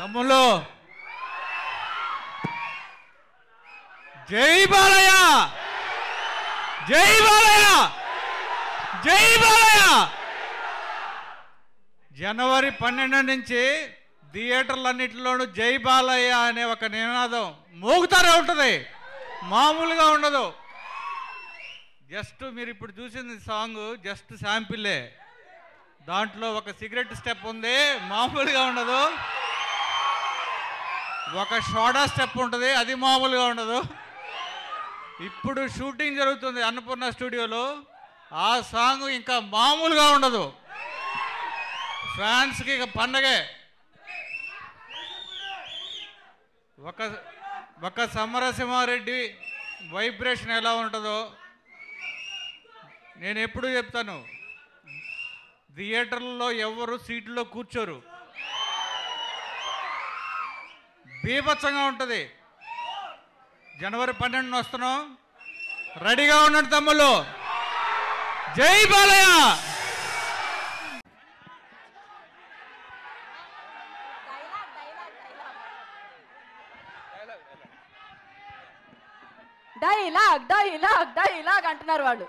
తమ్ముళ్ళు జై బాలయ్య జై బాలయ్య జై బాలయ్య జనవరి పన్నెండు నుంచి థియేటర్లన్నింటిలోనూ జై బాలయ్య అనే ఒక నినాదం మోగుతానే ఉంటుంది మామూలుగా ఉండదు జస్ట్ మీరు ఇప్పుడు చూసింది సాంగ్ జస్ట్ శాంపిల్లే దాంట్లో ఒక సిగరెట్ స్టెప్ ఉంది మామూలుగా ఉండదు ఒక సోడా స్టెప్ ఉంటుంది అది మామూలుగా ఉండదు ఇప్పుడు షూటింగ్ జరుగుతుంది అన్నపూర్ణ స్టూడియోలో ఆ సాంగ్ ఇంకా మామూలుగా ఉండదు ఫ్యాన్స్కి ఇక పండగే ఒక ఒక సమరసింహారెడ్డి వైబ్రేషన్ ఎలా ఉంటుందో నేను ఎప్పుడు చెప్తాను థియేటర్లో ఎవరు సీట్లో కూర్చోరు బీభత్సంగా ఉంటుంది జనవరి పన్నెండున వస్తున్నాం రెడీగా ఉండండి తమ్ముళ్ళు జై బాలయ్య డైలాగ్ డైలాగ్ డైలాగ్ అంటున్నారు వాళ్ళు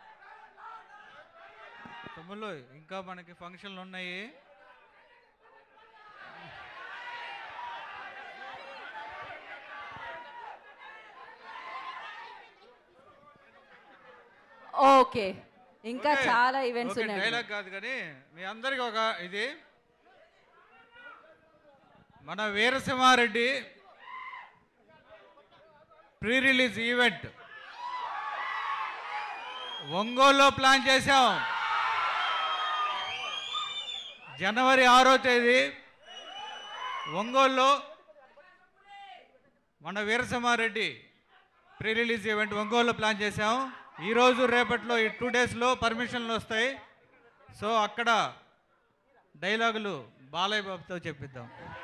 తమ్ముళ్ళు ఇంకా మనకి ఫంక్షన్లు ఉన్నాయి ఓకే ఇంకా ఓకే. చాలా ఈవెంట్స్ ఓకే, ఉన్నాయి డైలాగ్ కాదు కానీ మీ అందరికి ఒక ఇది మన వీరసింహారెడ్డి ప్రీ రిలీజ్ ఈవెంట్ ఒంగోలులో ప్లాన్ చేశాం జనవరి ఆరో తేదీ ఒంగోలులో మన వీరసింహారెడ్డి ప్రీ రిలీజ్ ఈవెంట్ ఒంగోలులో ప్లాన్ చేశాం ఈరోజు రేపట్లో ఈ టూ డేస్లో పర్మిషన్లు వస్తాయి సో అక్కడ డైలాగులు బాలయ్య బాబుతో చెప్పిద్దాం